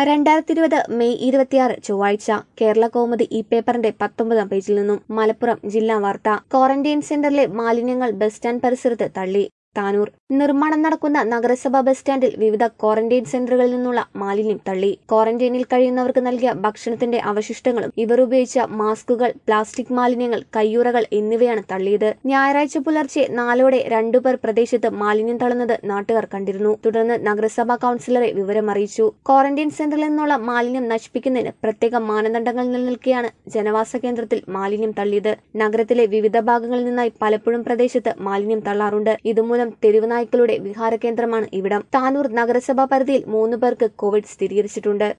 രണ്ടായിരത്തി ഇരുപത് മെയ് ഇരുപത്തിയാറ് ചൊവ്വാഴ്ച കേരള കൗമുദി ഈ പേപ്പറിന്റെ പത്തൊമ്പതാം പേജിൽ നിന്നും മലപ്പുറം ജില്ലാ വാർത്ത ക്വാറന്റൈൻ സെന്ററിലെ മാലിന്യങ്ങൾ ബസ് സ്റ്റാൻഡ് പരിസരത്ത് തള്ളി താനൂർ നിർമ്മാണം നടക്കുന്ന നഗരസഭാ ബസ് സ്റ്റാൻഡിൽ വിവിധ ക്വാറന്റൈൻ സെന്ററുകളിൽ നിന്നുള്ള മാലിന്യം തള്ളി ക്വാറന്റൈനിൽ കഴിയുന്നവർക്ക് നൽകിയ ഭക്ഷണത്തിന്റെ അവശിഷ്ടങ്ങളും ഇവർ ഉപയോഗിച്ച മാസ്കുകൾ പ്ലാസ്റ്റിക് മാലിന്യങ്ങൾ കയ്യുറകൾ എന്നിവയാണ് തള്ളിയത് ഞായറാഴ്ച പുലർച്ചെ നാലോടെ രണ്ടുപേർ പ്രദേശത്ത് മാലിന്യം തള്ളുന്നത് നാട്ടുകാർ കണ്ടിരുന്നു തുടർന്ന് നഗരസഭാ കൌൺസിലറെ വിവരം അറിയിച്ചു ക്വാറന്റൈൻ സെന്ററിൽ നിന്നുള്ള മാലിന്യം നശിപ്പിക്കുന്നതിന് പ്രത്യേക മാനദണ്ഡങ്ങൾ നിലനിൽക്കെയാണ് ജനവാസ കേന്ദ്രത്തിൽ മാലിന്യം തള്ളിയത് നഗരത്തിലെ വിവിധ ഭാഗങ്ങളിൽ നിന്നായി പലപ്പോഴും പ്രദേശത്ത് മാലിന്യം തള്ളാറുണ്ട് ഇതുമൂലം തെരുവ് നായ്ക്കളുടെ വിഹാര കേന്ദ്രമാണ് ഇവിടം താനൂർ നഗരസഭാ പരിധിയിൽ മൂന്ന് പേർക്ക് കോവിഡ് സ്ഥിരീകരിച്ചിട്ടുണ്ട്